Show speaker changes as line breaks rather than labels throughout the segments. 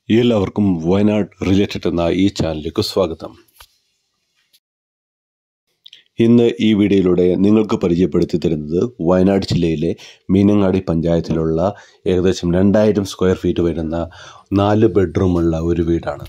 എല്ലാവർക്കും വയനാട് റിലേറ്റഡ് എന്ന ഈ ചാനലിലേക്ക് സ്വാഗതം ഇന്ന് ഈ വീഡിയോയിലൂടെ നിങ്ങൾക്ക് പരിചയപ്പെടുത്തി തരുന്നത് വയനാട് ജില്ലയിലെ മീനങ്ങാടി പഞ്ചായത്തിലുള്ള ഏകദേശം രണ്ടായിരം സ്ക്വയർ ഫീറ്റ് വരുന്ന നാല് ബെഡ്റൂമുള്ള ഒരു വീടാണ്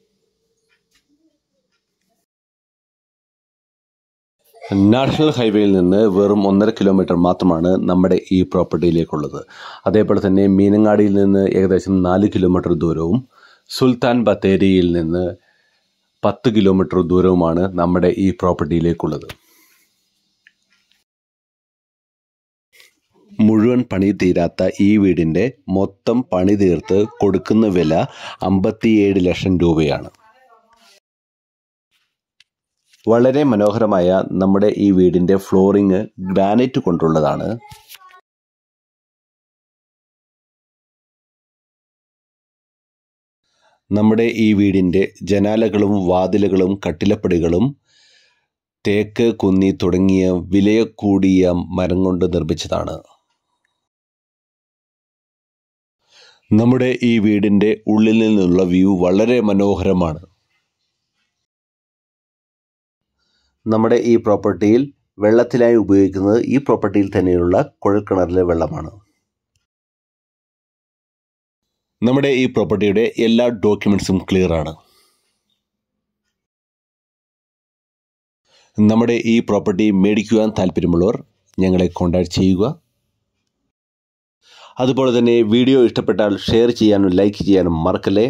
നാഷണൽ ഹൈവേയിൽ നിന്ന് വെറും ഒന്നര കിലോമീറ്റർ മാത്രമാണ് നമ്മുടെ ഈ പ്രോപ്പർട്ടിയിലേക്കുള്ളത് അതേപോലെ തന്നെ മീനങ്ങാടിയിൽ നിന്ന് ഏകദേശം നാല് കിലോമീറ്റർ ദൂരവും സുൽത്താൻ ബത്തേരിയിൽ നിന്ന് പത്ത് കിലോമീറ്റർ ദൂരവുമാണ് നമ്മുടെ ഈ പ്രോപ്പർട്ടിയിലേക്കുള്ളത് മുഴുവൻ പണി തീരാത്ത ഈ വീടിൻ്റെ മൊത്തം പണി തീർത്ത് കൊടുക്കുന്ന വില അമ്പത്തിയേഴ് ലക്ഷം രൂപയാണ് വളരെ മനോഹരമായ നമ്മുടെ ഈ വീടിൻ്റെ ഫ്ലോറിങ് ഗ്രാനൈറ്റ് കൊണ്ടുള്ളതാണ് നമ്മുടെ ഈ വീടിൻ്റെ ജനാലകളും വാതിലുകളും കട്ടിലപ്പടികളും തേക്ക് കുന്നി തുടങ്ങിയ വിലയ കൂടിയ മരം കൊണ്ട് നിർമ്മിച്ചതാണ് നമ്മുടെ ഈ വീടിൻ്റെ ഉള്ളിൽ നിന്നുള്ള വ്യൂ വളരെ മനോഹരമാണ് നമ്മുടെ ഈ പ്രോപ്പർട്ടിയിൽ വെള്ളത്തിനായി ഉപയോഗിക്കുന്നത് ഈ പ്രോപ്പർട്ടിയിൽ തന്നെയുള്ള കുഴൽക്കിണറിലെ വെള്ളമാണ് നമ്മുടെ ഈ പ്രോപ്പർട്ടിയുടെ എല്ലാ ഡോക്യുമെൻസും ക്ലിയർ ആണ് നമ്മുടെ ഈ പ്രോപ്പർട്ടി മേടിക്കുവാൻ താല്പര്യമുള്ളവർ ഞങ്ങളെ കോൺടാക്ട് ചെയ്യുക അതുപോലെ തന്നെ വീഡിയോ ഇഷ്ടപ്പെട്ടാൽ ഷെയർ ചെയ്യാനും ലൈക്ക് ചെയ്യാനും മറക്കല്ലേ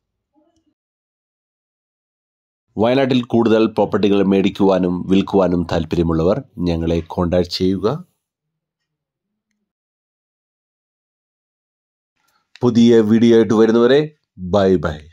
വയനാട്ടിൽ കൂടുതൽ പ്രോപ്പർട്ടികൾ മേടിക്കുവാനും വിൽക്കുവാനും താല്പര്യമുള്ളവർ ഞങ്ങളെ കോൺടാക്ട് ചെയ്യുക പുതിയ വീഡിയോ ആയിട്ട് വരുന്നവരെ ബൈ ബൈ